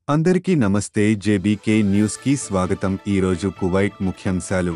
అందరికీ నమస్తే JBK news కి స్వాగతం ఈరోజు కువైట్ ముఖ్యాంశాలు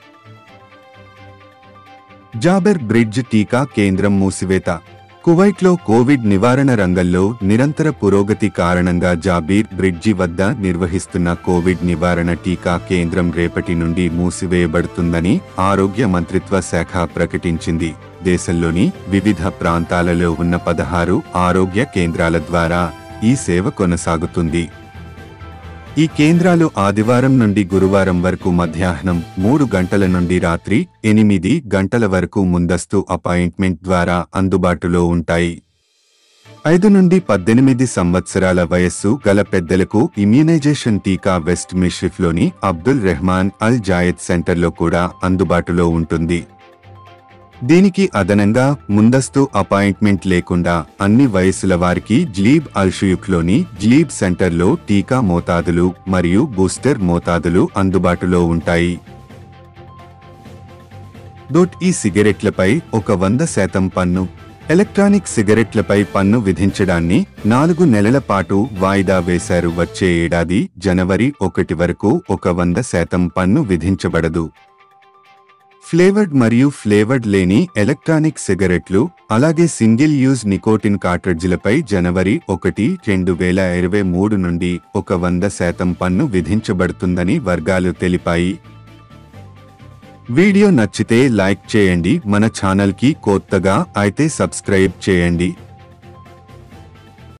జాబెర్ బ్రిడ్జ్ టీకా కేంద్రం మూసివేత కువైట్లో కోవిడ్ నివారణ రంగంలో నిరంతర పురోగతి కారణంగా జాబీర్ బ్రిడ్జి వద్ద నిర్వహిస్తున్న కోవిడ్ నివారణ టీకా కేంద్రం రేపటి నుండి మూసివేయబడుతుందని ఆరోగ్య మంత్రిత్వ శాఖ ప్రకటించింది దేశంలోని వివిధ ప్రాంతాలలో ఉన్న పదహారు ఆరోగ్య కేంద్రాల ద్వారా ఈ సేవ కొనసాగుతుంది ఈ కేంద్రాలు ఆదివారం నుండి గురువారం వరకు మధ్యాహ్నం మూడు గంటల నుండి రాత్రి ఎనిమిది గంటల వరకు ముందస్తు అపాయింట్మెంట్ ద్వారా అందుబాటులో ఉంటాయి ఐదు నుండి పద్దెనిమిది సంవత్సరాల వయస్సు గల పెద్దలకు ఇమ్యూనైజేషన్ టీకా వెస్ట్ మిష్రిఫ్లోని అబ్దుల్ రెహమాన్ అల్ జాయద్ సెంటర్లో కూడా అందుబాటులో ఉంటుంది దీనికి అదనంగా ముందస్తు అపాయింట్మెంట్ లేకుండా అన్ని వయసుల వారికి జ్లీబ్ అల్షుయుక్లోని జ్లీబ్ సెంటర్లో టీకా మోతాదులు మరియు బూస్టర్ మోతాదులు అందుబాటులో ఉంటాయి దోట్ ఈ సిగరెట్లపై ఒక వంద శాతం పన్ను ఎలక్ట్రానిక్ సిగరెట్లపై పన్ను విధించడాన్ని నాలుగు నెలల పాటు వాయిదా వేశారు వచ్చే ఏడాది జనవరి ఒకటి వరకు ఒక వంద శాతం పన్ను విధించబడదు ఫ్లేవర్డ్ మరియు ఫ్లేవర్డ్ లేని ఎలక్ట్రానిక్ సిగరెట్లు అలాగే సింగిల్ యూజ్ నికోటిన్ కార్ట్రిడ్జ్లపై జనవరి ఒకటి రెండు వేల ఇరవై మూడు నుండి ఒక వంద శాతం పన్ను విధించబడుతుందని వర్గాలు తెలిపాయి వీడియో నచ్చితే లైక్ చేయండి మన ఛానల్కి కొత్తగా అయితే సబ్స్క్రైబ్ చేయండి